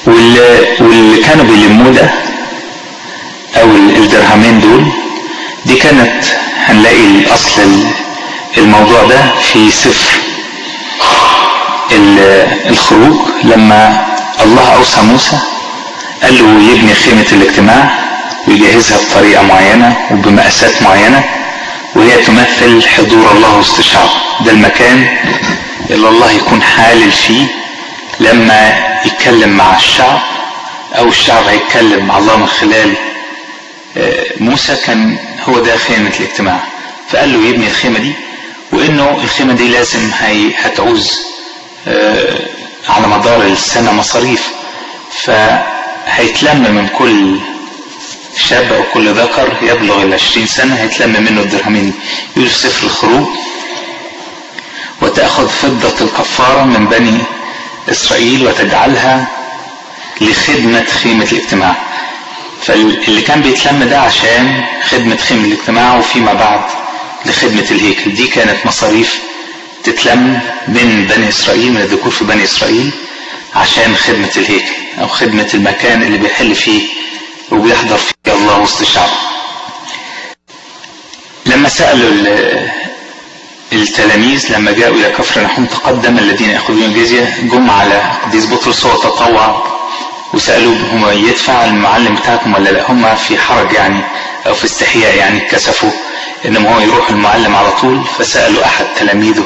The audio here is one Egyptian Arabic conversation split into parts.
واللي, واللي كانوا بيلموه ده او الدرهمين دول دي كانت هنلاقي الاصل الموضوع ده في سفر الخروج لما الله اوصى موسى قال له يبني خيمة الاجتماع ويجهزها بطريقة معينة وبمقاسات معينة وهي تمثل حضور الله وسط الشعب ده المكان اللي الله يكون حالل فيه لما يتكلم مع الشعب او الشعب هيتكلم مع الله من خلال موسى كان هو ده خيمة الاجتماع فقال له يبني الخيمة دي وانه الخيمة دي لازم هي هتعوز على مدار السنة مصاريف فهيتلم من كل شاب او كل ذكر يبلغ العشرين سنة هيتلم منه الدرهمين يقول في سفر الخروج وتأخذ فضة الكفارة من بني إسرائيل وتجعلها لخدمة خيمة الاجتماع فاللي كان بيتلم ده عشان خدمة خيمة الاجتماع وفيما بعد لخدمة الهيكل دي كانت مصاريف تتلم من بني إسرائيل من الذكور في بني إسرائيل عشان خدمة الهيكل أو خدمة المكان اللي بيحل فيه وبيحضر فيه الله وسط الشعب لما سألوا التلاميذ لما جاءوا إلى كفر نحوم تقدم الذين يأخذون الجزية جم على قديس بطرس هو تطوع وسألوا هم يدفع المعلم بتاعكم ولا لا هم في حرج يعني أو في استحياء يعني كسفوا إنهم هو يروح المعلم على طول فسألوا أحد تلاميذه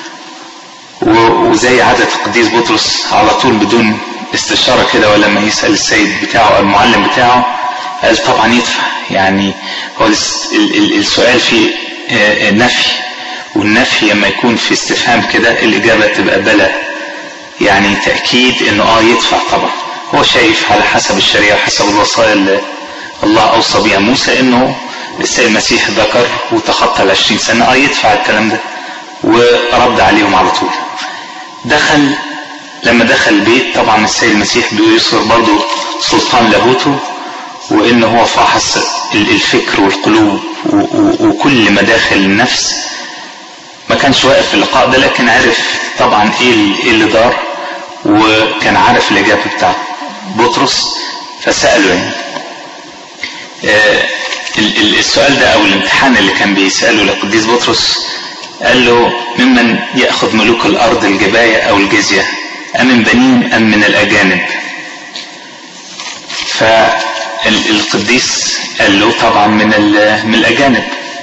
وزي عادة القديس بطرس على طول بدون استشارة كده ولما يسأل السيد بتاعه أو المعلم بتاعه قال طبعا يدفع يعني هو السؤال فيه نفي والنفي لما يكون في استفهام كده الإجابة تبقى بلا يعني تأكيد إنه آه يدفع طبعا هو شايف على حسب الشريعة حسب الوصايا اللي الله أوصى بها موسى إنه السيد المسيح ذكر وتخطى العشرين سنة آه يدفع الكلام ده ورد عليهم على طول دخل لما دخل البيت طبعا السيد المسيح بيظهر برضه سلطان لاهوته وإن هو فاحص الفكر والقلوب وكل مداخل النفس ما كانش واقف في اللقاء ده لكن عرف طبعا ايه اللي دار وكان عارف الاجابه بتاعت بطرس فساله يعني آه السؤال ده او الامتحان اللي كان بيساله لقديس بطرس قال له ممن ياخذ ملوك الارض الجبايه او الجزيه ام من بنين ام من الاجانب فالقديس قال له طبعا من من الاجانب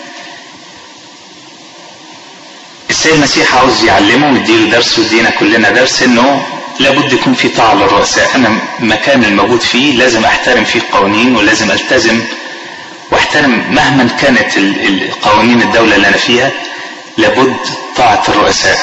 السيد المسيح عاوز يعلمه ويديله درس ويدينا كلنا درس انه لابد يكون في طاعة للرؤساء انا المكان الموجود فيه لازم احترم فيه قوانين ولازم التزم واحترم مهما كانت قوانين الدولة اللي انا فيها لابد طاعة الرؤساء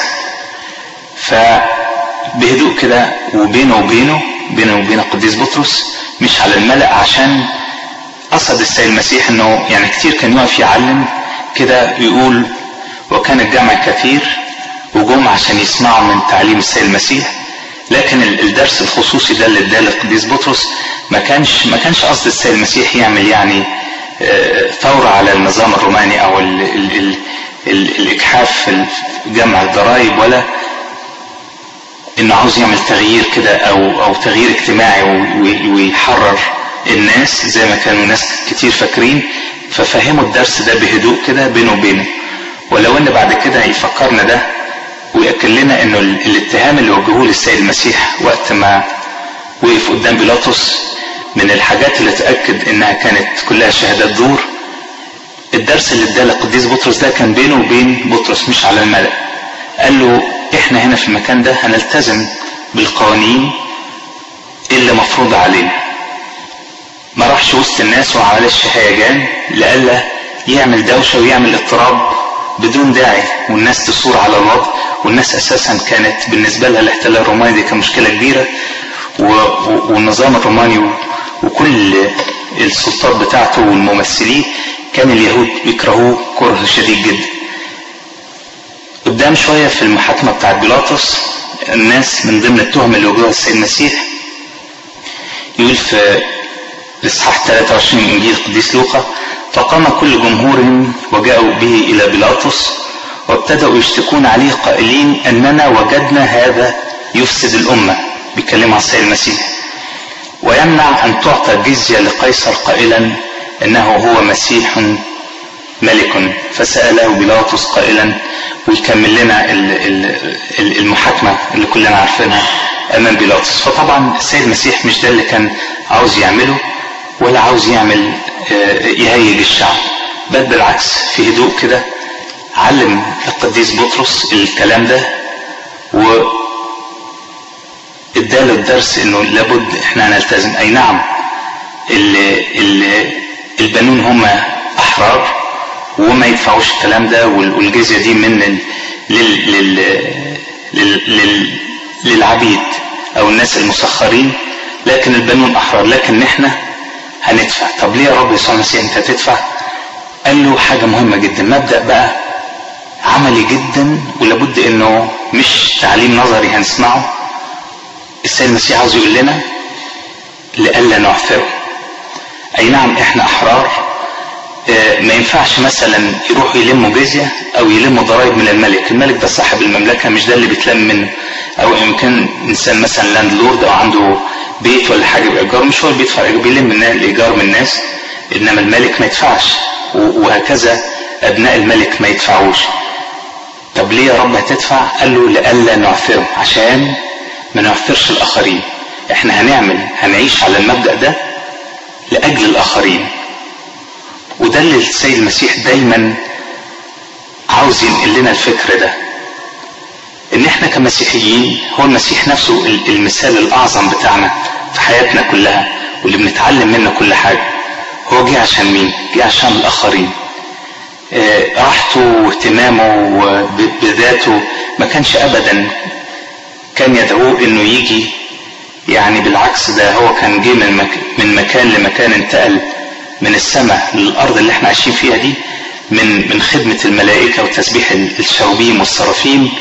فبهدوء كده وبينه وبينه بينه وبين القديس بطرس مش على الملأ عشان قصد السيد المسيح انه يعني كتير كان يقف يعلم كده يقول وكان الجمع كثير وجم عشان يسمعوا من تعليم السيد المسيح لكن الدرس الخصوصي ده اللي اداه القديس بطرس ما كانش ما كانش قصد السيد المسيح يعمل يعني ثورة على النظام الروماني او ال ال ال ال الاجحاف في جمع الضرائب ولا انه عاوز يعمل تغيير كده او او تغيير اجتماعي ويحرر الناس زي ما كانوا ناس كتير فاكرين ففهموا الدرس ده بهدوء كده بينه وبينه ولو ان بعد كده هيفكرنا ده ويأكد لنا انه الاتهام اللي وجهوه للسيد المسيح وقت ما وقف قدام بيلاطس من الحاجات اللي تأكد انها كانت كلها شهادات زور الدرس اللي اداه القديس بطرس ده كان بينه وبين بطرس مش على الملأ قال له احنا هنا في المكان ده هنلتزم بالقوانين اللي مفروضة علينا ما راحش وسط الناس وما عملش هيجان لألا يعمل دوشة ويعمل اضطراب بدون داعي والناس تصور على الوضع والناس اساسا كانت بالنسبه لها الاحتلال الروماني دي كان مشكله كبيره والنظام الروماني وكل السلطات بتاعته والممثلين كان اليهود بيكرهوه كره شديد جدا قدام شويه في المحاكمه بتاعت بيلاطس الناس من ضمن التهم اللي وجهها السيد المسيح يقول في الاصحاح 23 من انجيل القديس لوقا فقام كل جمهور وجاءوا به إلى بيلاطس وابتدأوا يشتكون عليه قائلين أننا وجدنا هذا يفسد الأمة بيتكلموا عن السيد المسيح ويمنع أن تعطى جزية لقيصر قائلا إنه هو مسيح ملك فسأله بيلاطس قائلا ويكمل لنا المحاكمة اللي كلنا عارفينها أمام بيلاطس فطبعا السيد المسيح مش ده اللي كان عاوز يعمله ولا عاوز يعمل يهيج الشعب بل بالعكس في هدوء كده علم القديس بطرس الكلام ده و اداله الدرس انه لابد احنا نلتزم اي نعم ال ال البنون هم احرار وما يدفعوش الكلام ده والجزيه دي من ال لل لل لل لل للعبيد او الناس المسخرين لكن البنون احرار لكن احنا هندفع طب ليه يا رب يسوع المسيح انت هتدفع قال له حاجه مهمه جدا مبدا بقى عملي جدا ولابد انه مش تعليم نظري هنسمعه السيد المسيح عاوز يقول لنا لئلا نعثره اي نعم احنا احرار اه ما ينفعش مثلا يروحوا يلموا جزية او يلموا ضرائب من الملك الملك ده صاحب المملكة مش ده اللي بيتلم منه او يمكن انسان مثلا لاند لورد او عنده بيت ولا حاجة بايجار مش هو اللي بيدفع بيلم الايجار من الناس انما الملك ما يدفعش وهكذا ابناء الملك ما يدفعوش طب ليه يا رب هتدفع قال له لئلا نعثره عشان ما نعثرش الاخرين احنا هنعمل هنعيش على المبدا ده لاجل الاخرين وده اللي السيد المسيح دايما عاوز ينقل لنا الفكر ده ان احنا كمسيحيين هو المسيح نفسه المثال الاعظم بتاعنا في حياتنا كلها واللي بنتعلم منه كل حاجه هو جه عشان مين جه عشان الاخرين راحته واهتمامه بذاته ما كانش ابدا كان يدعوه انه يجي يعني بالعكس ده هو كان جه من, مك من مكان لمكان انتقل من السماء للارض اللي احنا عايشين فيها دي من من خدمة الملائكة وتسبيح الشوبيم والصرافيم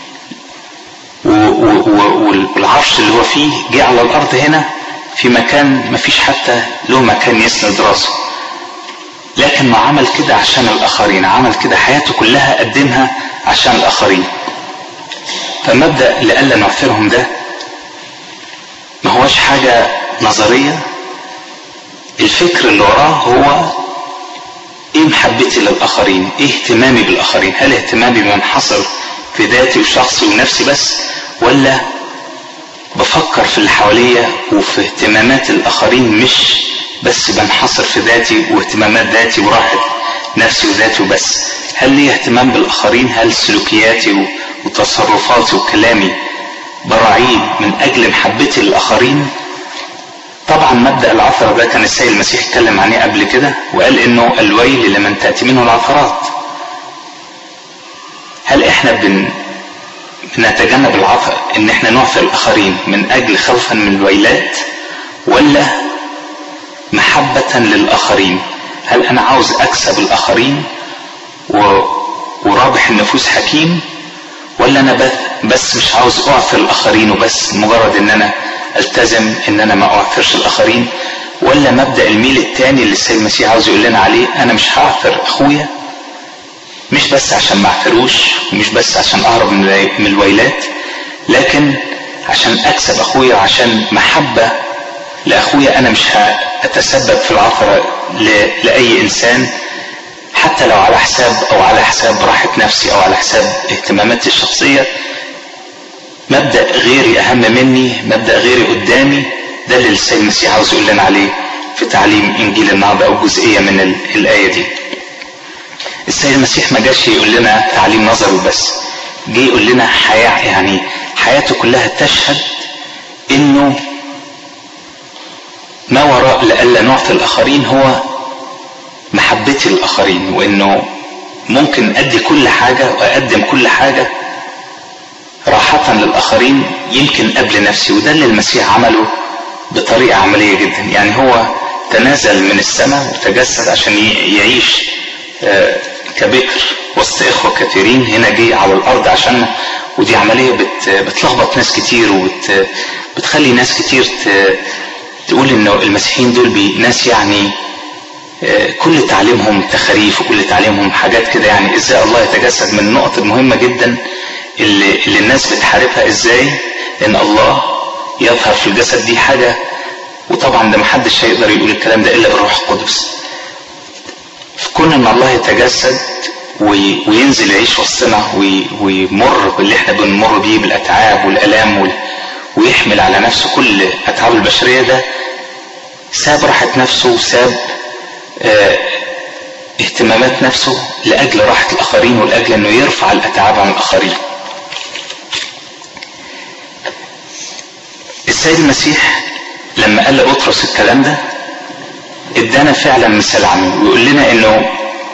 والعرش اللي هو فيه جه على الارض هنا في مكان ما فيش حتى له مكان يسند راسه لكن ما عمل كده عشان الاخرين عمل كده حياته كلها قدمها عشان الاخرين فمبدا لئلا نعثرهم ده ما هوش حاجه نظريه الفكر اللي وراه هو ايه محبتي للاخرين ايه اهتمامي بالاخرين هل اهتمامي منحصر في ذاتي وشخصي ونفسي بس ولا بفكر في اللي حواليا وفي اهتمامات الاخرين مش بس بنحصر في ذاتي واهتمامات ذاتي وراحة نفسي وذاتي وبس هل لي اهتمام بالاخرين هل سلوكياتي وتصرفاتي وكلامي براعيه من اجل محبتي للاخرين طبعا مبدا العثره ده كان السيد المسيح اتكلم عليه قبل كده وقال انه الويل لمن تاتي منه العثرات هل احنا بن بنتجنب العثر ان احنا نعثر الاخرين من اجل خوفا من الويلات ولا محبة للآخرين هل أنا عاوز أكسب الآخرين و... ورابح النفوس حكيم ولا أنا بس, بس مش عاوز أعثر الآخرين وبس مجرد إن أنا ألتزم إن أنا ما أعثرش الآخرين ولا مبدأ الميل التاني اللي السيد المسيح عاوز يقول لنا عليه أنا مش هعثر أخويا مش بس عشان ما أعثروش ومش بس عشان أهرب من الويلات لكن عشان أكسب أخويا وعشان محبة لأخويا أنا مش هتسبب في العثرة لأي إنسان حتى لو على حساب أو على حساب راحة نفسي أو على حساب اهتماماتي الشخصية مبدأ غيري أهم مني مبدأ غيري قدامي ده اللي السيد المسيح عاوز يقول لنا عليه في تعليم إنجيل النهارده أو جزئية من الآية دي السيد المسيح ما جاش يقول لنا تعليم نظري بس جه يقول لنا حياة يعني حياته كلها تشهد إنه ما وراء لئلا نعطي الآخرين هو محبتي للآخرين وإنه ممكن أدي كل حاجة وأقدم كل حاجة راحة للآخرين يمكن قبل نفسي وده اللي المسيح عمله بطريقة عملية جدا يعني هو تنازل من السماء وتجسد عشان يعيش كبكر وسط إخوة كثيرين هنا جه على الأرض عشان ودي عملية بت بتلخبط ناس كتير وبتخلي ناس كتير تقول انه المسيحيين دول بي ناس يعني كل تعليمهم تخاريف وكل تعليمهم حاجات كده يعني ازاي الله يتجسد من النقط المهمه جدا اللي, اللي الناس بتحاربها ازاي ان الله يظهر في الجسد دي حاجه وطبعا ده محدش هيقدر يقول الكلام ده الا بالروح القدس في كون ان الله يتجسد وينزل يعيش وسطنا ويمر باللي احنا بنمر بيه بالاتعاب والالام ويحمل على نفسه كل اتعاب البشريه ده ساب راحه نفسه وساب اه اهتمامات نفسه لاجل راحه الاخرين ولاجل انه يرفع الاتعاب عن الاخرين السيد المسيح لما قال لبطرس الكلام ده ادانا فعلا مثال عنه ويقول لنا انه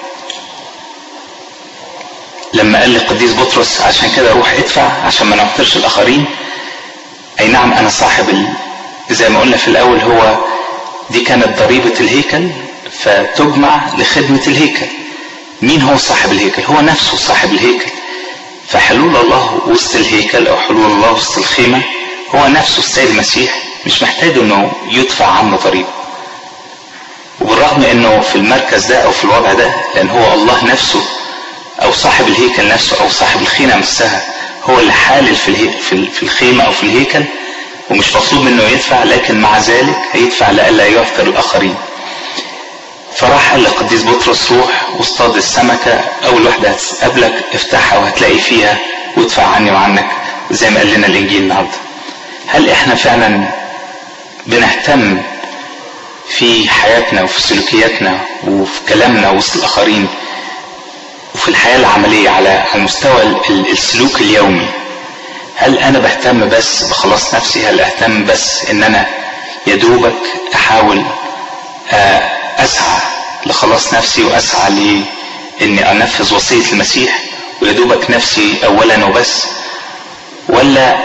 لما قال للقديس بطرس عشان كده روح ادفع عشان ما نعطرش الاخرين اي نعم انا صاحب ال... زي ما قلنا في الاول هو دي كانت ضريبة الهيكل فتجمع لخدمة الهيكل مين هو صاحب الهيكل هو نفسه صاحب الهيكل فحلول الله وسط الهيكل او حلول الله وسط الخيمة هو نفسه السيد المسيح مش محتاج انه يدفع عنه ضريبة وبالرغم انه في المركز ده او في الوضع ده لان هو الله نفسه او صاحب الهيكل نفسه او صاحب الخيمة نفسها هو اللي حالل في, الهي... في الخيمة او في الهيكل ومش مطلوب منه يدفع لكن مع ذلك هيدفع لئلا يعثر الاخرين فراح قال لقديس بطرس روح واصطاد السمكة اول واحدة هتقابلك افتحها وهتلاقي فيها وادفع عني وعنك زي ما قال لنا الانجيل النهارده هل احنا فعلا بنهتم في حياتنا وفي سلوكياتنا وفي كلامنا وسط الاخرين وفي الحياة العملية على المستوى السلوك اليومي هل انا بهتم بس بخلاص نفسي هل اهتم بس ان انا يدوبك احاول اسعى لخلاص نفسي واسعى لاني انفذ وصية المسيح ويدوبك نفسي اولا وبس ولا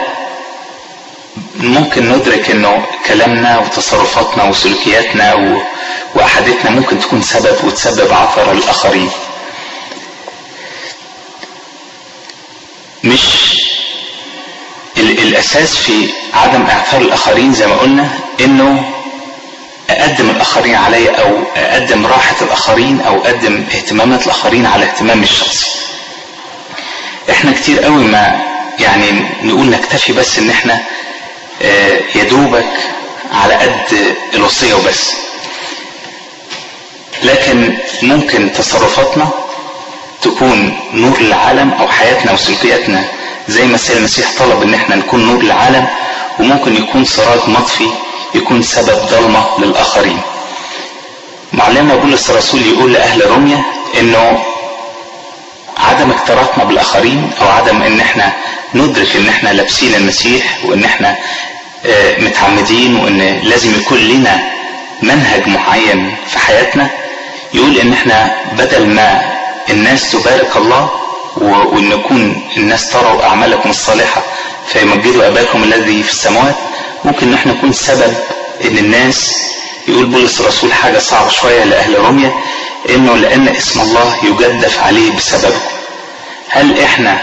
ممكن ندرك انه كلامنا وتصرفاتنا وسلوكياتنا وقعدتنا ممكن تكون سبب وتسبب عثرة للاخرين مش الاساس في عدم اعثار الاخرين زي ما قلنا انه اقدم الاخرين عليا او اقدم راحة الاخرين او اقدم اهتمامات الاخرين على اهتمامي الشخصي احنا كتير قوي ما يعني نقول نكتفي بس ان احنا يدوبك على قد الوصية وبس لكن ممكن تصرفاتنا تكون نور للعالم او حياتنا وسلوكياتنا زي ما السيد المسيح طلب ان احنا نكون نور للعالم وممكن يكون سراج مطفي يكون سبب ضلمة للاخرين معلمنا بولس الرسول يقول لاهل روميا انه عدم اكتراثنا بالاخرين او عدم ان احنا ندرك ان احنا لابسين المسيح وان احنا متعمدين وان لازم يكون لنا منهج معين في حياتنا يقول ان احنا بدل ما الناس تبارك الله وان يكون الناس تروا اعمالكم الصالحه فيمجدوا اباكم الذي في السماوات ممكن ان احنا نكون سبب ان الناس يقول بولس الرسول حاجه صعبه شويه لاهل روميا انه لان اسم الله يجدف عليه بسببكم هل احنا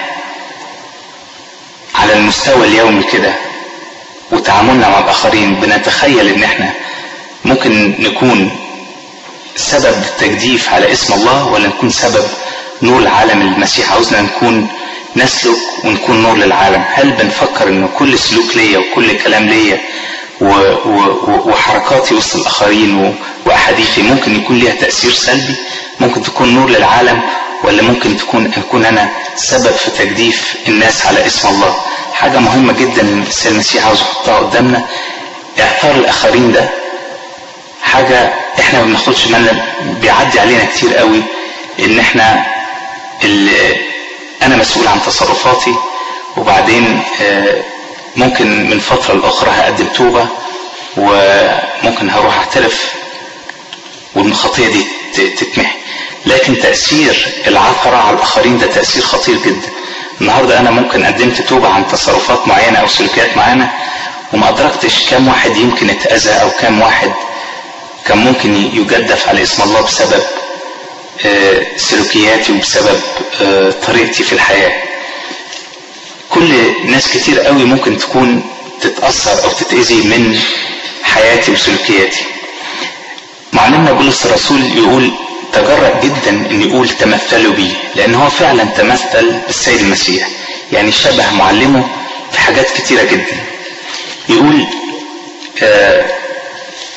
على المستوى اليومي كده وتعاملنا مع الاخرين بنتخيل ان احنا ممكن نكون سبب تجديف على اسم الله ولا نكون سبب نور العالم المسيح عاوزنا نكون نسلك ونكون نور للعالم هل بنفكر ان كل سلوك ليا وكل كلام ليا وحركاتي وسط الاخرين واحاديثي ممكن يكون ليها تاثير سلبي ممكن تكون نور للعالم ولا ممكن تكون اكون انا سبب في تجديف الناس على اسم الله حاجة مهمة جدا السيد المسيح عاوز يحطها قدامنا اعثار الاخرين ده حاجة احنا ما بناخدش بالنا بيعدي علينا كتير قوي ان احنا اللي انا مسؤول عن تصرفاتي وبعدين ممكن من فترة لاخرى هقدم توبة وممكن هروح اعترف والخطية دي تتمحي لكن تأثير العثرة على الآخرين ده تأثير خطير جدا النهاردة أنا ممكن قدمت توبة عن تصرفات معينة أو سلوكيات معينة وما أدركتش كم واحد يمكن اتأذى أو كم واحد كان ممكن يجدف على اسم الله بسبب سلوكياتي وبسبب طريقتي في الحياة كل ناس كتير قوي ممكن تكون تتأثر أو تتأذي من حياتي وسلوكياتي معلمنا بولس الرسول يقول تجرأ جدا ان يقول تمثلوا بي لان هو فعلا تمثل بالسيد المسيح يعني شبه معلمه في حاجات كتيرة جدا يقول آه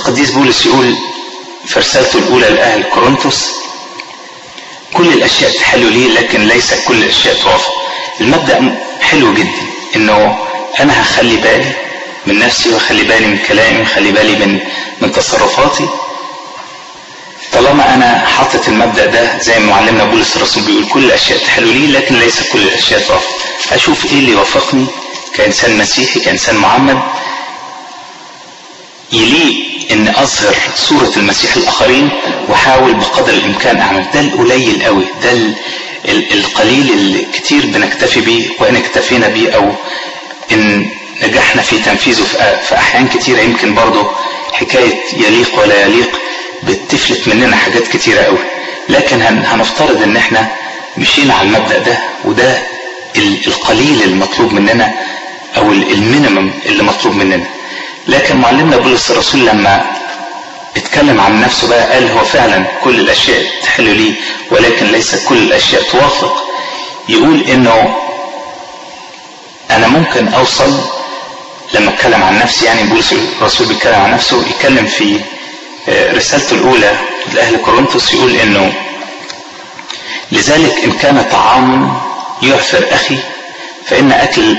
القديس بولس يقول في رسالته الأولى لأهل كورنثوس كل الأشياء تحل لي لكن ليس كل الأشياء توافق المبدأ حلو جدا إنه أنا هخلي بالي من نفسي وأخلي بالي من كلامي وأخلي بالي من من تصرفاتي طالما أنا حاطط المبدأ ده زي ما معلمنا بولس الرسول بيقول كل الأشياء تحل لي لكن ليس كل الأشياء توافق أشوف إيه اللي يوافقني كإنسان مسيحي كإنسان معمد يليق ان اظهر صورة المسيح الاخرين واحاول بقدر الامكان اعمل ده القليل قوي ده القليل اللي كتير بنكتفي بيه وان اكتفينا بيه او ان نجحنا في تنفيذه في احيان كتيرة يمكن برضه حكاية يليق ولا يليق بتفلت مننا حاجات كتيرة قوي لكن هنفترض ان احنا مشينا على المبدأ ده وده القليل المطلوب مننا او المينيمم اللي مطلوب مننا لكن معلمنا بولس الرسول لما اتكلم عن نفسه بقى قال هو فعلا كل الاشياء تحل لي ولكن ليس كل الاشياء توافق يقول انه انا ممكن اوصل لما اتكلم عن نفسي يعني بولس الرسول بيتكلم عن نفسه يتكلم في رسالته الاولى لاهل كورنثوس يقول انه لذلك ان كان طعام يعثر اخي فان اكل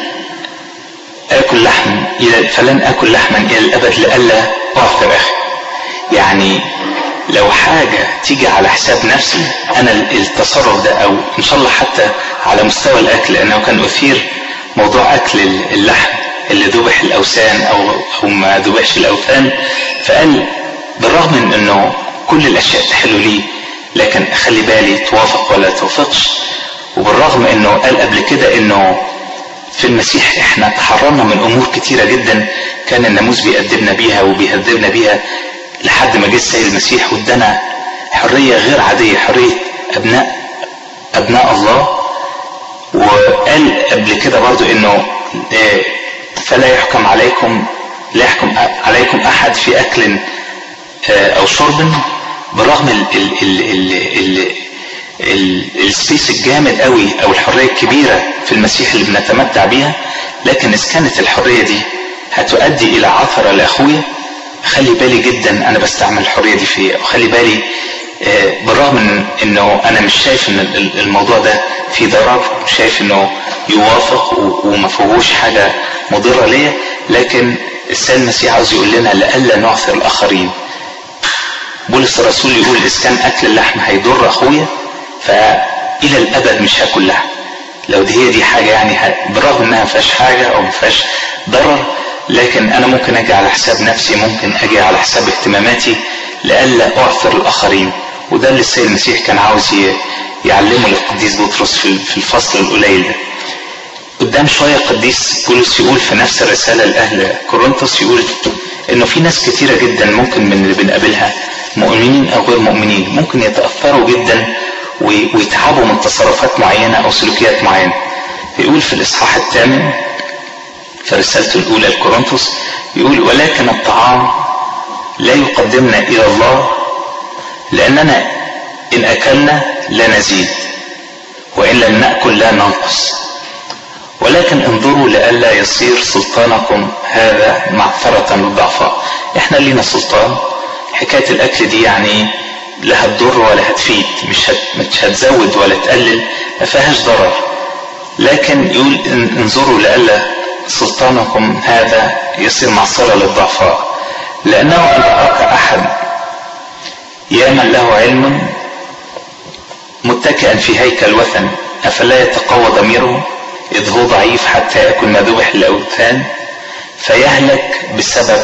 آكل لحم إلى فلن آكل لحما إلى الأبد لئلا أعثر أخي. يعني لو حاجة تيجي على حساب نفسي أنا التصرف ده أو إن شاء الله حتى على مستوى الأكل لأنه كان أثير موضوع أكل اللحم اللي ذبح الأوثان أو أو ما ذبحش الأوثان فقال بالرغم من إنه كل الأشياء تحل لي لكن خلي بالي توافق ولا توافقش وبالرغم إنه قال قبل كده إنه في المسيح احنا تحررنا من امور كتيره جدا كان الناموس بيأدبنا بيها وبيهذبنا بيها لحد ما جه السيد المسيح وادانا حريه غير عاديه حريه ابناء ابناء الله وقال قبل كده برضو انه فلا يحكم عليكم لا يحكم عليكم احد في اكل او شرب بالرغم ال ال ال ال ال السبيس الجامد قوي او الحريه الكبيره في المسيح اللي بنتمتع بيها لكن اذا كانت الحريه دي هتؤدي الى عثره لاخويا خلي بالي جدا انا بستعمل الحريه دي في ايه وخلي بالي بالرغم من انه انا مش شايف ان الموضوع ده فيه ضرر شايف انه يوافق وما فيهوش حاجه مضره ليا لكن السيد المسيح عاوز يقول لنا لئلا نعثر الاخرين بولس الرسول يقول اذا كان اكل اللحم هيضر اخويا فالى الابد مش هاكل لحم لو دي هي دي حاجه يعني بالرغم انها ما فيهاش حاجه او ما فيهاش ضرر لكن انا ممكن اجي على حساب نفسي ممكن اجي على حساب اهتماماتي لئلا اعثر الاخرين وده اللي السيد المسيح كان عاوز يعلمه للقديس بطرس في الفصل القليل ده قدام شوية القديس بولس يقول في نفس الرسالة لأهل كورنثوس يقول إنه في ناس كتيرة جدا ممكن من اللي بنقابلها مؤمنين أو غير مؤمنين ممكن يتأثروا جدا ويتعبوا من تصرفات معينة أو سلوكيات معينة يقول في الإصحاح الثامن في رسالته الأولى لكورنثوس يقول ولكن الطعام لا يقدمنا إلى الله لأننا إن أكلنا لا نزيد وإن لم نأكل لا ننقص ولكن انظروا لئلا يصير سلطانكم هذا معثرة للضعفاء احنا لينا سلطان حكاية الأكل دي يعني لا هتضر ولا هتفيد مش هت... مش هتزود ولا تقلل ما فيهاش ضرر لكن يقول انظروا لئلا سلطانكم هذا يصير معصرة للضعفاء لأنه إن رآك أحد يا من له علم متكئا في هيكل وثن أفلا يتقوى ضميره إذ هو ضعيف حتى يأكل ما ذبح للأوثان فيهلك بسبب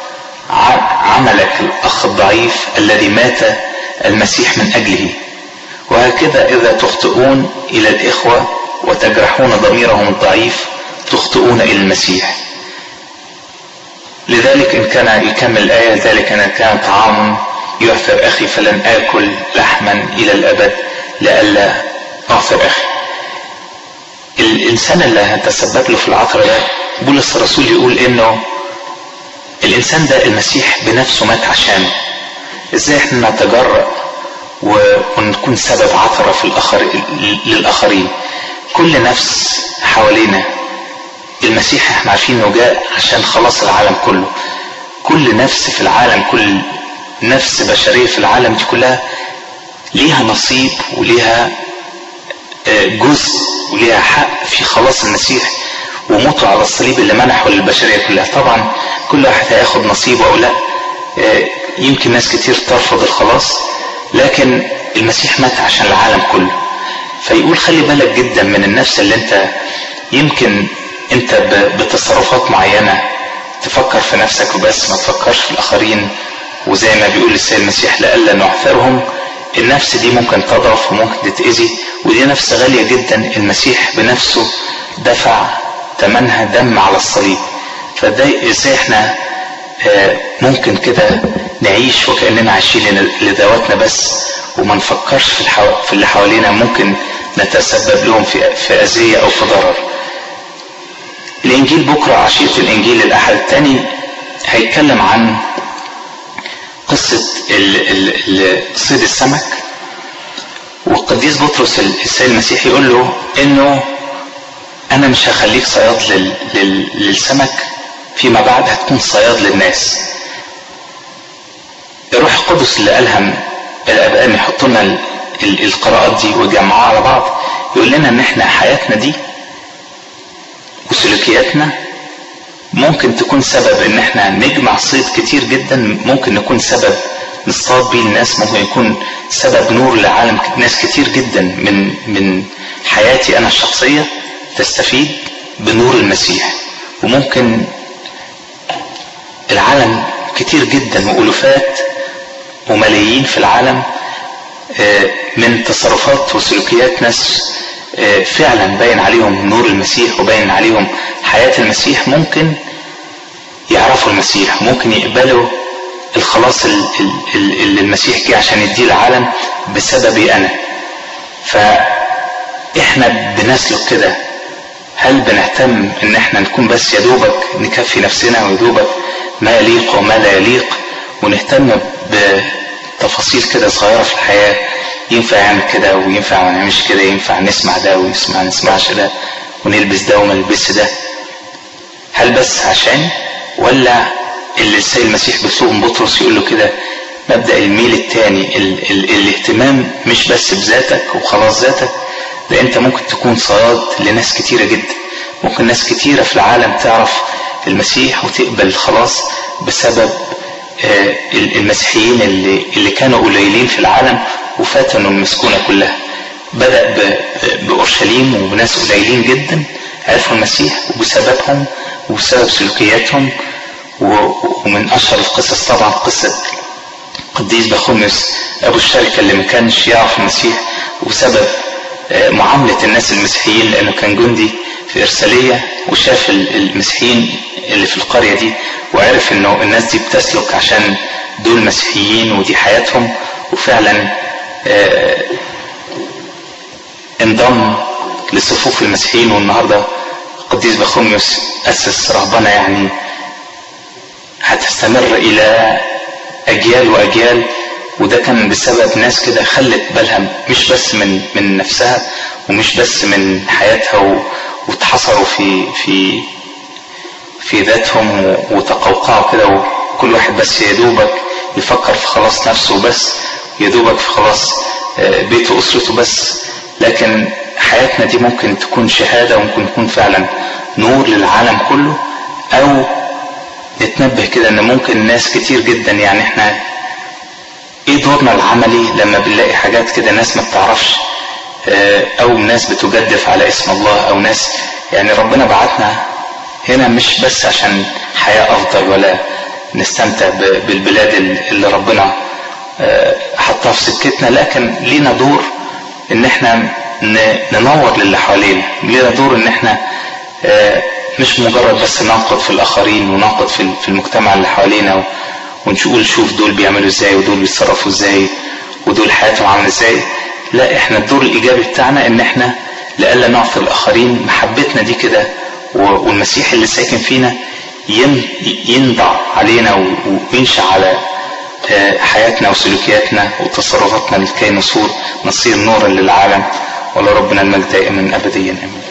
عملك الأخ الضعيف الذي مات المسيح من أجله وهكذا إذا تخطئون إلى الإخوة وتجرحون ضميرهم الضعيف تخطئون إلى المسيح لذلك إن كان يكمل الآية ذلك إن كان طعام يعثر أخي فلن آكل لحما إلى الأبد لئلا أعثر أخي الإنسان اللي هتسبب له في العثرة ده بولس الرسول يقول إنه الإنسان ده المسيح بنفسه مات عشانه إزاي إحنا نتجرأ ونكون سبب عثرة في الآخر للآخرين كل نفس حوالينا المسيح احنا عارفين انه جاء عشان خلاص العالم كله كل نفس في العالم كل نفس بشرية في العالم دي كلها ليها نصيب وليها جزء وليها حق في خلاص المسيح وموته على الصليب اللي منحه للبشرية كلها طبعا كل واحد هياخد نصيبه او لا يمكن ناس كتير ترفض الخلاص لكن المسيح مات عشان العالم كله فيقول خلي بالك جدا من النفس اللي انت يمكن انت بتصرفات معينة تفكر في نفسك وبس ما تفكرش في الاخرين وزي ما بيقول السيد المسيح لألا نعثرهم النفس دي ممكن تضعف وممكن تتأذي ودي نفس غالية جدا المسيح بنفسه دفع ثمنها دم على الصليب فده ازاي احنا ممكن كده نعيش وكأننا عايشين لذواتنا بس وما نفكرش في, الحو... في اللي حوالينا ممكن نتسبب لهم في, في أذية أو في ضرر الإنجيل بكرة عشية الإنجيل الأحد الثاني هيتكلم عن قصة صيد السمك والقديس بطرس السيد المسيح يقول له انه انا مش هخليك صياد لل... لل... للسمك فيما بعد هتكون صياد للناس الروح القدس اللي ألهم الآباء إن يحطوا لنا القراءات دي ويجمعوها على بعض يقول لنا إن إحنا حياتنا دي وسلوكياتنا ممكن تكون سبب إن إحنا نجمع صيد كتير جدا ممكن نكون سبب نصطاد بيه الناس ممكن يكون سبب نور لعالم ناس كتير جدا من من حياتي أنا الشخصية تستفيد بنور المسيح وممكن العالم كتير جدا وألوفات وملايين في العالم من تصرفات وسلوكيات ناس فعلا باين عليهم نور المسيح وباين عليهم حياة المسيح ممكن يعرفوا المسيح ممكن يقبلوا الخلاص اللي المسيح جه عشان يديه العالم بسببي أنا فإحنا بنسلك كده هل بنهتم ان احنا نكون بس يا دوبك نكفي نفسنا ويا دوبك ما يليق وما لا يليق ونهتم بتفاصيل كده صغيرة في الحياة ينفع يعمل كده وينفع ما نعملش كده ينفع نسمع ده ويسمع ما نسمعش ده ونلبس ده وما نلبسش ده هل بس عشان ولا اللي السيد المسيح بسوق بطرس يقول له كده مبدأ الميل التاني ال ال الاهتمام مش بس بذاتك وخلاص ذاتك ده انت ممكن تكون صياد لناس كتيرة جدا ممكن ناس كتيرة في العالم تعرف المسيح وتقبل الخلاص بسبب المسيحيين اللي, اللي كانوا قليلين في العالم وفتنوا المسكونة كلها بدأ بأورشليم وبناس قليلين جدا عرفوا المسيح وبسببهم وبسبب سلوكياتهم ومن أشهر القصص طبعا قصة قديس بخوميوس أبو الشركة اللي ما كانش يعرف المسيح وبسبب معاملة الناس المسيحيين لأنه كان جندي في إرسالية وشاف المسيحيين اللي في القرية دي وعرف إنه الناس دي بتسلك عشان دول مسيحيين ودي حياتهم وفعلا انضم لصفوف المسيحيين والنهارده القديس بخوميوس أسس رهبنة يعني هتستمر إلى أجيال وأجيال وده كان بسبب ناس كده خلت بالها مش بس من من نفسها ومش بس من حياتها واتحصروا في في في ذاتهم وتقوقعوا كده وكل واحد بس يا دوبك يفكر في خلاص نفسه بس يا دوبك في خلاص بيته واسرته بس لكن حياتنا دي ممكن تكون شهاده وممكن تكون فعلا نور للعالم كله او نتنبه كده ان ممكن ناس كتير جدا يعني احنا ايه دورنا العملي لما بنلاقي حاجات كده ناس ما بتعرفش او ناس بتجدف على اسم الله او ناس يعني ربنا بعتنا هنا مش بس عشان حياة افضل ولا نستمتع بالبلاد اللي ربنا حطها في سكتنا لكن لينا دور ان احنا ننور للي حوالينا لينا دور ان احنا مش مجرد بس ننقد في الاخرين وننقد في المجتمع اللي حوالينا ونقول شوف دول بيعملوا ازاي ودول بيتصرفوا ازاي ودول حياتهم عامله ازاي لا احنا الدور الايجابي بتاعنا ان احنا لألا نعطي الاخرين محبتنا دي كده والمسيح اللي ساكن فينا ينضع علينا وينشا على حياتنا وسلوكياتنا وتصرفاتنا لكي نصور نصير نورا للعالم ولربنا المجد دائما ابديا امين